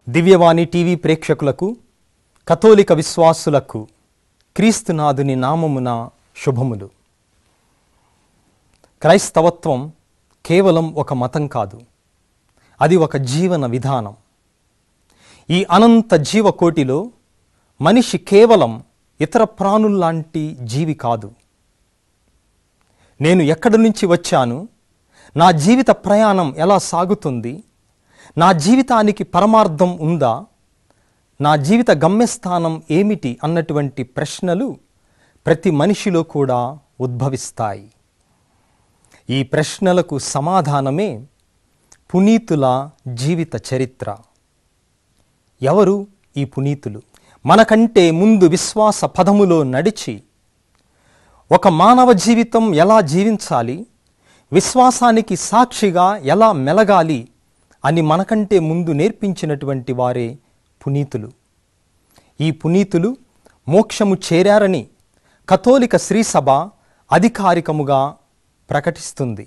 దివ్యవాణి TV ప్రేక్షకులకు కథోలిక విశ్వాసులకు క్రీస్తునాథుని నామమున శుభములు క్రైస్తవత్వం కేవలం ఒక మతం కాదు అది ఒక జీవన విధానం ఈ అనంత జీవకోటిలో మనిషి కేవలం ఇతర ప్రాణుల్లాంటి జీవి కాదు నేను ఎక్కడి నుంచి వచ్చాను నా జీవిత ప్రయాణం ఎలా సాగుతుంది నా జీవితానికి పరమార్థం ఉందా నా జీవిత గమ్యస్థానం ఏమిటి అన్నటువంటి ప్రశ్నలు ప్రతి మనిషిలో కూడా ఉద్భవిస్తాయి ఈ ప్రశ్నలకు సమాధానమే పునీతుల జీవిత చరిత్ర ఎవరు ఈ పునీతులు మనకంటే ముందు విశ్వాస పదములో నడిచి ఒక మానవ జీవితం ఎలా జీవించాలి విశ్వాసానికి సాక్షిగా ఎలా మెలగాలి అని మనకంటే ముందు నేర్పించినటువంటి వారే పునీతులు ఈ పునీతులు మోక్షము చేరారని కథోలిక శ్రీసభ అధికారికముగా ప్రకటిస్తుంది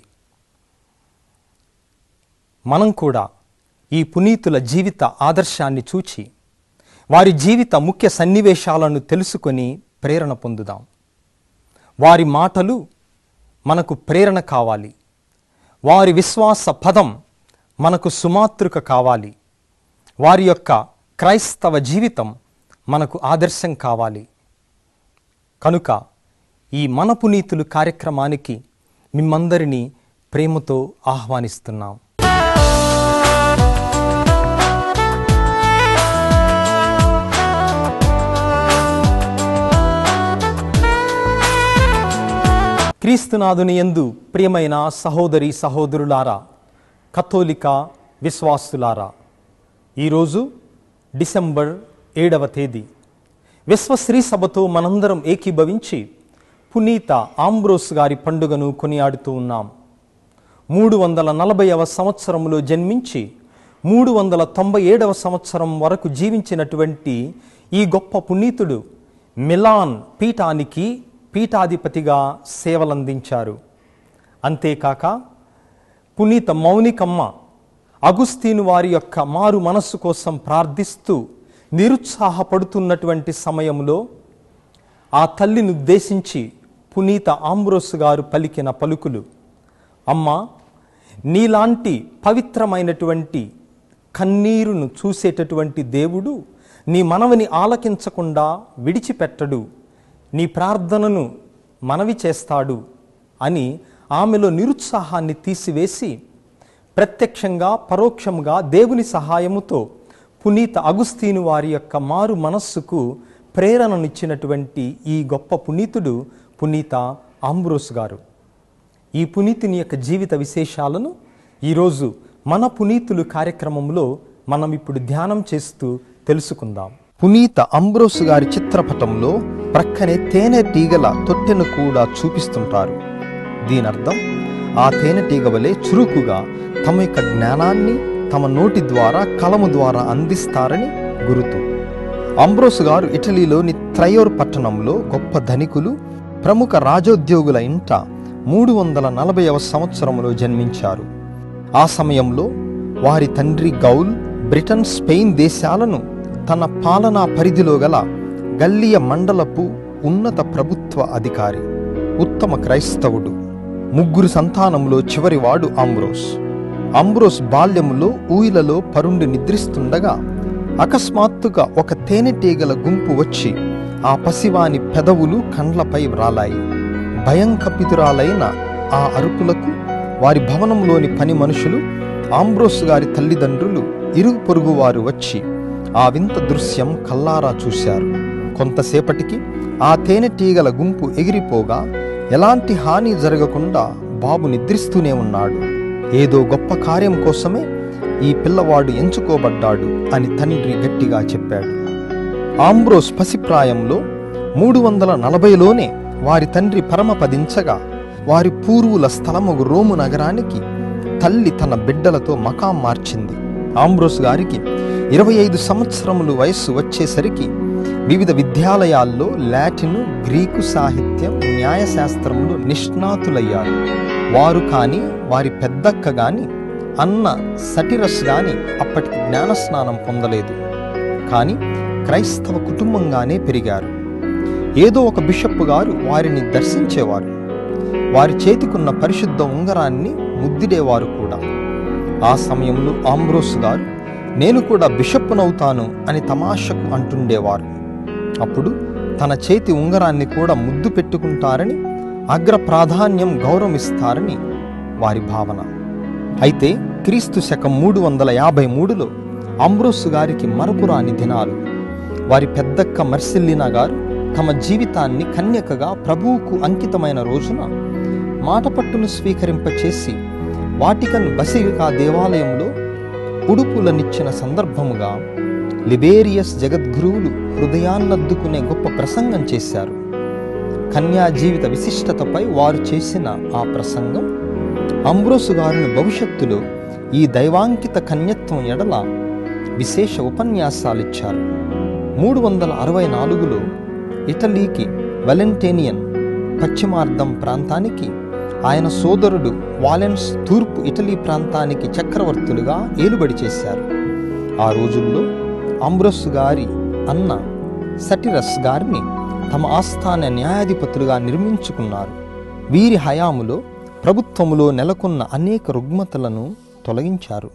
మనం కూడా ఈ పునీతుల జీవిత ఆదర్శాన్ని చూచి వారి జీవిత ముఖ్య సన్నివేశాలను తెలుసుకొని ప్రేరణ పొందుదాం వారి మాటలు మనకు ప్రేరణ కావాలి వారి విశ్వాస పదం మనకు సుమాతృక కావాలి వారి యొక్క క్రైస్తవ జీవితం మనకు ఆదర్శం కావాలి కనుక ఈ మన పునీతులు కార్యక్రమానికి మిమ్మందరినీ ప్రేమతో ఆహ్వానిస్తున్నాం క్రీస్తునాథుని యందు ప్రియమైన సహోదరి సహోదరులారా కథోలిక విశ్వాసులారా ఈరోజు డిసెంబర్ ఏడవ తేదీ విశ్వశ్రీ సభతో మనందరం ఏకీభవించి పునీత ఆంబ్రోస్ గారి పండుగను కొనియాడుతూ ఉన్నాం మూడు వందల నలభైవ సంవత్సరంలో జన్మించి మూడు వందల తొంభై ఏడవ సంవత్సరం వరకు జీవించినటువంటి ఈ గొప్ప పునీతుడు మిలాన్ పీఠానికి పీఠాధిపతిగా సేవలందించారు అంతేకాక పునీత మౌనికమ్మ అగుస్తీను వారి యొక్క మారు మనస్సు కోసం ప్రార్థిస్తూ నిరుత్సాహపడుతున్నటువంటి సమయంలో ఆ తల్లిని ఉద్దేశించి పునీత ఆంబ్రోస్ గారు పలికిన పలుకులు అమ్మ నీలాంటి పవిత్రమైనటువంటి కన్నీరును చూసేటటువంటి దేవుడు నీ మనవని ఆలకించకుండా విడిచిపెట్టడు నీ ప్రార్థనను మనవి చేస్తాడు అని ఆమెలో నిరుత్సాహాన్ని తీసివేసి ప్రత్యక్షంగా పరోక్షంగా దేవుని సహాయముతో పునీత అగుస్తీను వారి యొక్క మారు మనస్సుకు ప్రేరణనిచ్చినటువంటి ఈ గొప్ప పునీతుడు పునీత ఆంబ్రోస్ గారు ఈ పునీతుని యొక్క జీవిత విశేషాలను ఈరోజు మన పునీతులు కార్యక్రమంలో మనం ఇప్పుడు ధ్యానం చేస్తూ తెలుసుకుందాం పునీత అంబ్రోస్ గారి చిత్రపటంలో ప్రక్కనే తేనె టీగల తొట్టెను కూడా చూపిస్తుంటారు దీనర్థం ఆ తేనెటీగ వలె చురుకుగా తమ యొక్క జ్ఞానాన్ని తమ నోటి ద్వారా కలము ద్వారా అందిస్తారని గురుతు అంబ్రోస్ గారు ఇటలీలోని త్రయోర్ పట్టణంలో గొప్ప ధనికులు ప్రముఖ రాజోద్యోగుల ఇంట మూడు వందల నలభైవ సంవత్సరంలో జన్మించారు ఆ సమయంలో వారి తండ్రి గౌల్ బ్రిటన్ స్పెయిన్ దేశాలను తన పాలనా పరిధిలో గల గల్లియ మండలపు ఉన్నత ప్రభుత్వ అధికారి ఉత్తమ క్రైస్తవుడు ముగ్గురు సంతానంలో చివరివాడు ఆంబ్రోస్ అంబ్రోస్ బాల్యములో ఊయిలలో పరుండి నిద్రిస్తుండగా అకస్మాత్తుగా ఒక తేనెటీగల గుంపు వచ్చి ఆ పసివాని పెదవులు కండ్లపై వ్రాలాయి భయంకపితురాలైన ఆ అరుపులకు వారి భవనంలోని పని మనుషులు ఆంబ్రోస్ గారి తల్లిదండ్రులు ఇరుగు పొరుగు వారు వచ్చి ఆ వింత దృశ్యం కల్లారా చూశారు కొంతసేపటికి ఆ తేనెటీగల గుంపు ఎగిరిపోగా ఎలాంటి హాని జరగకుండా బాబు నిద్రిస్తూనే ఉన్నాడు ఏదో గొప్ప కార్యం కోసమే ఈ పిల్లవాడు ఎంచుకోబడ్డాడు అని తండ్రి గట్టిగా చెప్పాడు ఆంబ్రోస్ పసిప్రాయంలో మూడు వందల నలభైలోనే వారి తండ్రి పరమపదించగా వారి పూర్వుల స్థలము రోము నగరానికి తల్లి తన బిడ్డలతో మకాం మార్చింది ఆంబ్రోస్ గారికి ఇరవై ఐదు సంవత్సరములు వయస్సు వచ్చేసరికి వివిధ విద్యాలయాల్లో లాటిను గ్రీకు సాహిత్యం న్యాయశాస్త్రములు నిష్ణాతులయ్యారు వారు కాని వారి పెద్దక్క గాని అన్న సటిరస్ గాని అప్పటికి జ్ఞానస్నానం పొందలేదు కానీ క్రైస్తవ కుటుంబంగానే పెరిగారు ఏదో ఒక బిషప్ గారు వారిని దర్శించేవారు వారి చేతికున్న పరిశుద్ధ ఉంగరాన్ని ముద్దిడేవారు కూడా ఆ సమయంలో ఆంబ్రోస్ గారు నేను కూడా బిషప్నవుతాను అని తమాషకు అంటుండేవారు అప్పుడు తన చేతి ఉంగరాన్ని కూడా ముద్దు పెట్టుకుంటారని అగ్ర ప్రాధాన్యం గౌరవిస్తారని వారి భావన అయితే క్రీస్తు శకం మూడు వందల యాభై మూడులో అంబ్రోస్ గారికి మరపురాని దినాలు వారి పెద్దక్క మర్సిల్లినా గారు తమ జీవితాన్ని కన్యకగా ప్రభువుకు అంకితమైన రోజున మాటపట్టును స్వీకరింపచేసి వాటికన్ బసిలికా దేవాలయంలో ఉడుపులనిచ్చిన సందర్భముగా లిబేరియస్ జగద్గురువులు హృదయాన్నద్దుకునే గొప్ప ప్రసంగం చేశారు కన్యా జీవిత విశిష్టతపై వారు చేసిన ఆ ప్రసంగం అంబ్రోసు గారిని భవిష్యత్తులో ఈ దైవాంకిత కన్యత్వం ఎడల విశేష ఉపన్యాసాలిచ్చారు మూడు వందల అరవై నాలుగులో ఇటలీకి వెలెంటేనియన్ పశ్చిమార్ధం ప్రాంతానికి ఆయన సోదరుడు వాలెన్స్ తూర్పు ఇటలీ ప్రాంతానికి చక్రవర్తులుగా ఏలుబడి చేశారు ఆ రోజుల్లో అంబ్రోస్ గారి అన్న సటిరస్ గారిని తమ ఆస్థాన న్యాయాధిపతులుగా నిర్మించుకున్నారు వీరి హయాములో ప్రభుత్వములో నెలకొన్న అనేక రుగ్మతలను తొలగించారు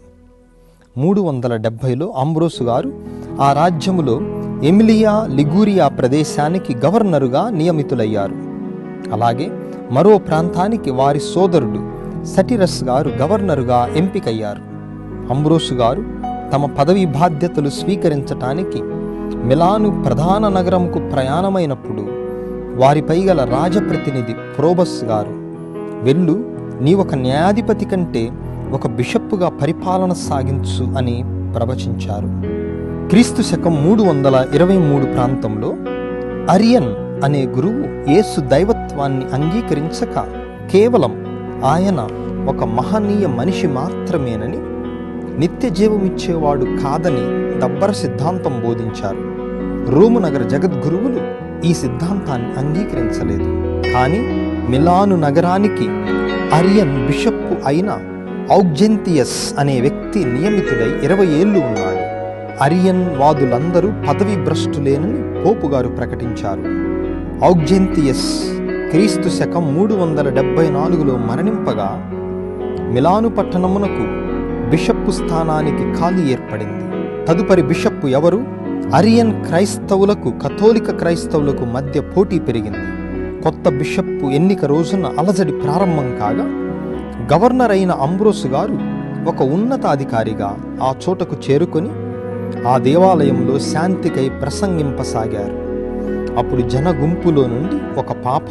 మూడు వందల డెబ్భైలో అంబ్రోసు గారు ఆ రాజ్యములో ఎమిలియా లిగూరియా ప్రదేశానికి గవర్నరుగా నియమితులయ్యారు అలాగే మరో ప్రాంతానికి వారి సోదరుడు సటిరస్ గారు గవర్నరుగా ఎంపికయ్యారు అంబ్రోసు గారు తమ పదవి బాధ్యతలు స్వీకరించటానికి మిలాను ప్రధాన నగరంకు ప్రయాణమైనప్పుడు వారిపై గల రాజప్రతినిధి ప్రోబస్ గారు వెళ్ళు నీ ఒక న్యాయాధిపతి కంటే ఒక బిషప్పుగా పరిపాలన సాగించు అని ప్రవచించారు క్రీస్తు శకం మూడు వందల ఇరవై మూడు ప్రాంతంలో అరియన్ అనే గురువు యేసు దైవత్వాన్ని అంగీకరించక కేవలం ఆయన ఒక మహనీయ మనిషి మాత్రమేనని నిత్య జీవమిచ్చేవాడు కాదని దబ్బర సిద్ధాంతం బోధించారు రోము నగర జగద్గురువులు ఈ సిద్ధాంతాన్ని అంగీకరించలేదు కానీ మిలాను నగరానికి అరియన్ బిషప్పు అయిన ఔగ్జెంతియస్ అనే వ్యక్తి నియమితుడై ఇరవై ఏళ్ళు ఉన్నాడు అరియన్ వాదులందరూ పదవి భ్రష్టులేనని పోపు గారు ప్రకటించారు ఔగ్జెంతియస్ క్రీస్తు శకం మూడు వందల డెబ్బై నాలుగులో మరణింపగా మిలాను పట్టణమునకు బిషప్పు స్థానానికి ఖాళీ ఏర్పడింది తదుపరి బిషప్పు ఎవరు అరియన్ క్రైస్తవులకు కథోలిక క్రైస్తవులకు మధ్య పోటీ పెరిగింది కొత్త బిషప్పు ఎన్నిక రోజున అలజడి ప్రారంభం కాగా గవర్నర్ అయిన అంబ్రోసు గారు ఒక ఉన్నతాధికారిగా ఆ చోటకు చేరుకొని ఆ దేవాలయంలో శాంతికై ప్రసంగింపసాగారు అప్పుడు జన గుంపులో నుండి ఒక పాప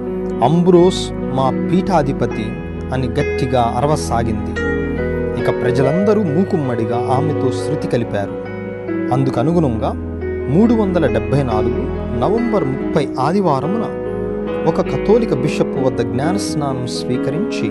అంబ్రోస్ మా పీఠాధిపతి అని గట్టిగా అరవసాగింది ఇక ప్రజలందరూ మూకుమ్మడిగా ఆమెతో శృతి కలిపారు అందుకు అనుగుణంగా మూడు వందల డెబ్భై నాలుగు నవంబర్ ముప్పై ఆదివారమున ఒక కథోలిక బిషప్ వద్ద జ్ఞానస్నానం స్వీకరించి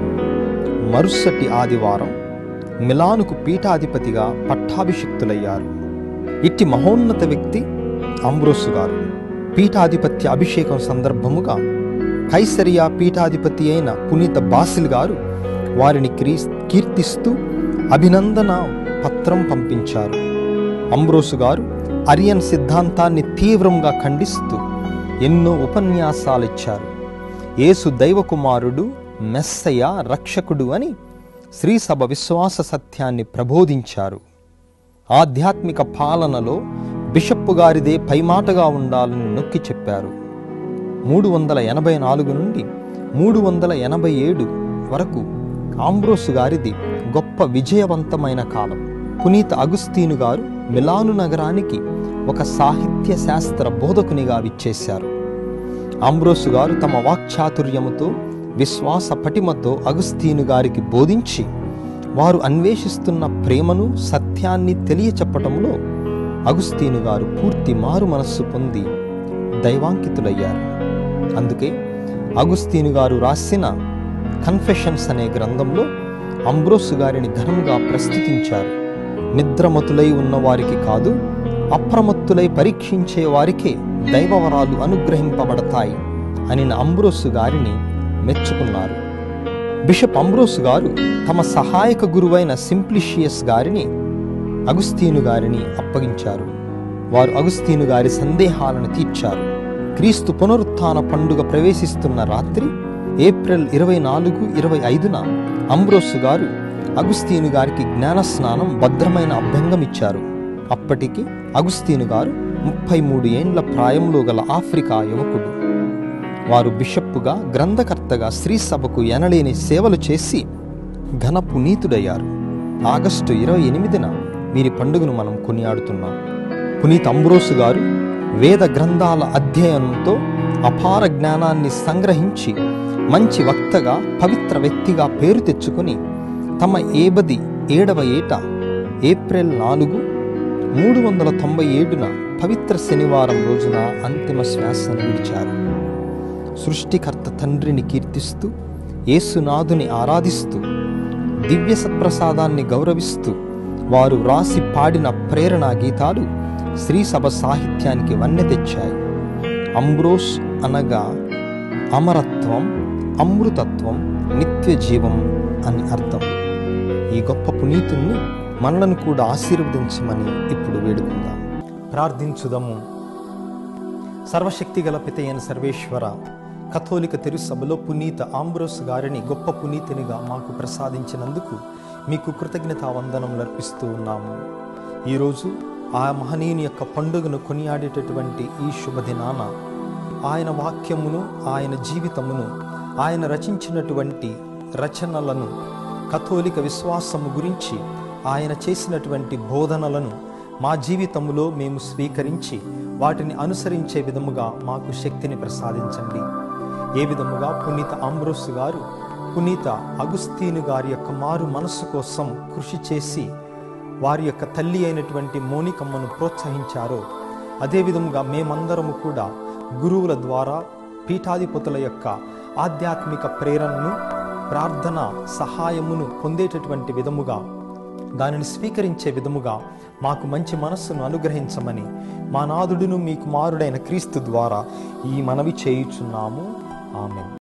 మరుసటి ఆదివారం మిలానుకు పీఠాధిపతిగా పట్టాభిషిక్తులయ్యారు ఇట్టి మహోన్నత వ్యక్తి అంబ్రోసు గారు పీఠాధిపత్య అభిషేకం సందర్భముగా కైసరియా పీఠాధిపతి అయిన పునీత బాసిల్ గారు వారిని క్రీ కీర్తిస్తూ అభినందన పత్రం పంపించారు అంబ్రోసు గారు అరియన్ సిద్ధాంతాన్ని తీవ్రంగా ఖండిస్తూ ఎన్నో ఉపన్యాసాలిచ్చారు యేసు దైవకుమారుడు మెస్సయ రక్షకుడు అని శ్రీసభ విశ్వాస సత్యాన్ని ప్రబోధించారు ఆధ్యాత్మిక పాలనలో బిషప్పు గారిదే పైమాటగా ఉండాలని నొక్కి చెప్పారు మూడు వందల ఎనభై నాలుగు నుండి మూడు వందల ఎనభై ఏడు వరకు ఆంబ్రోసు గారిది గొప్ప విజయవంతమైన కాలం పునీత అగుస్తీను గారు మిలాను నగరానికి ఒక సాహిత్య శాస్త్ర బోధకునిగా విచ్చేశారు ఆంబ్రోసు గారు తమ వాక్చాతుర్యముతో విశ్వాస పటిమతో అగుస్తీను గారికి బోధించి వారు అన్వేషిస్తున్న ప్రేమను సత్యాన్ని తెలియచెప్పటంలో అగుస్తీను గారు పూర్తి మారు మనస్సు పొంది దైవాంకితులయ్యారు అందుకే అగుస్తీను గారు రాసిన కన్ఫెషన్స్ అనే గ్రంథంలో అంబ్రోసు గారిని ఘనంగా ప్రస్తుతించారు నిద్రమతులై ఉన్న వారికి కాదు అప్రమత్తులై పరీక్షించే వారికే దైవవరాలు అనుగ్రహింపబడతాయి అని అంబ్రోసు గారిని మెచ్చుకున్నారు బిషప్ అంబ్రోస్ గారు తమ సహాయక గురువైన సింప్లిషియస్ గారిని అగుస్తీను గారిని అప్పగించారు వారు అగుస్తీను గారి సందేహాలను తీర్చారు క్రీస్తు పునరుత్థాన పండుగ ప్రవేశిస్తున్న రాత్రి ఏప్రిల్ ఇరవై నాలుగు ఇరవై ఐదున అంబ్రోసు గారు అగుస్తీను గారికి జ్ఞానస్నానం భద్రమైన అభ్యంగం ఇచ్చారు అప్పటికి అగుస్తీను గారు ముప్పై మూడు ఏండ్ల ప్రాయంలో గల ఆఫ్రికా యువకుడు వారు బిషప్పుగా గ్రంథకర్తగా స్త్రీ సభకు ఎనలేని సేవలు చేసి ఘన పునీతుడయ్యారు ఆగస్టు ఇరవై ఎనిమిదిన వీరి పండుగను మనం కొనియాడుతున్నాం పునీత్ అంబ్రోసు గారు వేద గ్రంథాల అధ్యయనంతో అపార జ్ఞానాన్ని సంగ్రహించి మంచి వక్తగా పవిత్ర వ్యక్తిగా పేరు తెచ్చుకొని తమ ఏబది ఏడవ ఏట ఏప్రిల్ నాలుగు మూడు వందల తొంభై ఏడున పవిత్ర శనివారం రోజున అంతిమ శ్వాసను విడిచారు సృష్టికర్త తండ్రిని కీర్తిస్తూ యేసునాథుని ఆరాధిస్తూ దివ్య సత్ప్రసాదాన్ని గౌరవిస్తూ వారు వ్రాసి పాడిన ప్రేరణా గీతాలు శ్రీ సభ సాహిత్యానికి వన్నె తెచ్చాయి అంబ్రోస్ అనగా అమరత్వం అమృతత్వం నిత్య జీవం అని అర్థం ఈ గొప్ప పునీతుణ్ణి మనలను కూడా ఆశీర్వదించమని ఇప్పుడు వేడుకుందాం ప్రార్థించుదము సర్వశక్తి గల పితయైన సర్వేశ్వర కథోలిక తిరుసభలో పునీత ఆంబ్రోస్ గారిని గొప్ప పునీతినిగా మాకు ప్రసాదించినందుకు మీకు కృతజ్ఞతా వందనములు అర్పిస్తూ ఉన్నాము ఈరోజు ఆ మహనీయుని యొక్క పండుగను కొనియాడేటటువంటి ఈ శుభదినాన ఆయన వాక్యమును ఆయన జీవితమును ఆయన రచించినటువంటి రచనలను కథోలిక విశ్వాసము గురించి ఆయన చేసినటువంటి బోధనలను మా జీవితంలో మేము స్వీకరించి వాటిని అనుసరించే విధముగా మాకు శక్తిని ప్రసాదించండి ఏ విధముగా పునీత ఆంబ్రోస్ గారు పునీత అగుస్తీను గారి యొక్క మారు మనస్సు కోసం కృషి చేసి వారి యొక్క తల్లి అయినటువంటి మోనికమ్మను ప్రోత్సహించారో అదే విధముగా మేమందరము కూడా గురువుల ద్వారా పీఠాధిపతుల యొక్క ఆధ్యాత్మిక ప్రేరణను ప్రార్థన సహాయమును పొందేటటువంటి విధముగా దానిని స్వీకరించే విధముగా మాకు మంచి మనస్సును అనుగ్రహించమని మా నాదుడును మీ కుమారుడైన క్రీస్తు ద్వారా ఈ మనవి చేయుచున్నాము ఆమె